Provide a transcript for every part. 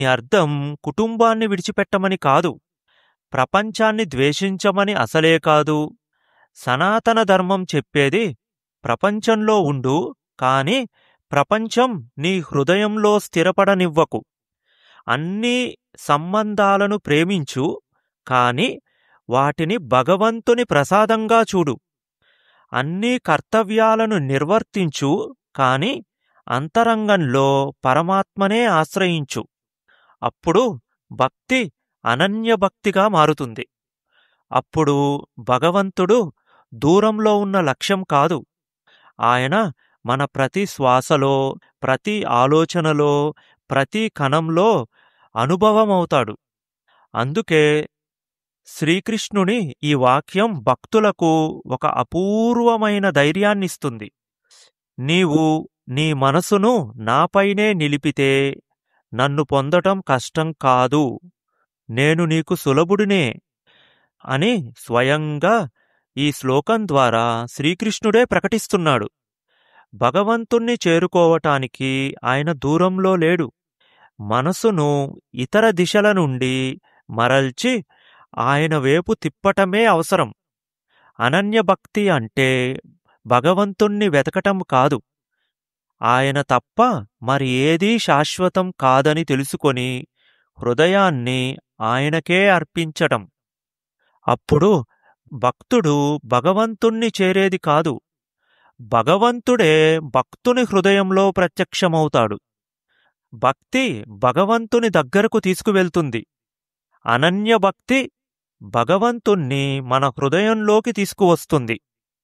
ఈ అర్థం కుటుంబాన్ని విడిచిపెట్టమని కాదు ప్రపంచాన్ని ద్వేషించమని అసలే కాదు సనాతన ధర్మం చెప్పేది ప్రపంచంలో ఉండు కాని ప్రపంచం నీ హృదయంలో స్థిరపడనివ్వకు అన్ని సంబంధాలను ప్రేమించు కాని వాటిని భగవంతుని ప్రసాదంగా చూడు అన్ని కర్తవ్యాలను నిర్వర్తించు కాని అంతరంగంలో పరమాత్మనే ఆశ్రయించు అప్పుడు భక్తి అనన్యభక్తిగా మారుతుంది అప్పుడు భగవంతుడు దూరంలో ఉన్న లక్ష్యం కాదు ఆయన మన ప్రతి శ్వాసలో ప్రతి ఆలోచనలో ప్రతి కణంలో అనుభవమవుతాడు అందుకే శ్రీకృష్ణుని ఈ వాక్యం భక్తులకు ఒక అపూర్వమైన ధైర్యాన్నిస్తుంది నీవు నీ మనసును నాపైనే నిలిపితే నన్ను పొందటం కష్టం కాదు నేను నీకు సులభుడినే అని స్వయంగా ఈ శ్లోకం ద్వారా శ్రీకృష్ణుడే ప్రకటిస్తున్నాడు భగవంతుణ్ణి చేరుకోవటానికి ఆయన దూరంలో లేడు మనసును ఇతర దిశల నుండి మరల్చి ఆయన వైపు తిప్పటమే అవసరం అనన్యభక్తి అంటే భగవంతుణ్ణి వెతకటం కాదు ఆయన తప్ప మరి ఏదీ శాశ్వతం కాదని తెలుసుకొని హృదయాన్ని ఆయనకే అర్పించటం అప్పుడు భక్తుడు భగవంతుణ్ణి చేరేది కాదు భగవంతుడే భక్తుని హృదయంలో ప్రత్యక్షమవుతాడు భక్తి భగవంతుని దగ్గరకు తీసుకువెళ్తుంది అనన్య భక్తి భగవంతుణ్ణి మన హృదయంలోకి తీసుకువస్తుంది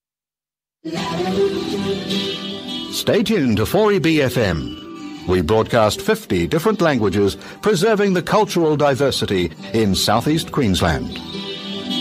Stay tuned to 4EBFM. We broadcast 50 different languages, preserving the cultural diversity in southeast Queensland.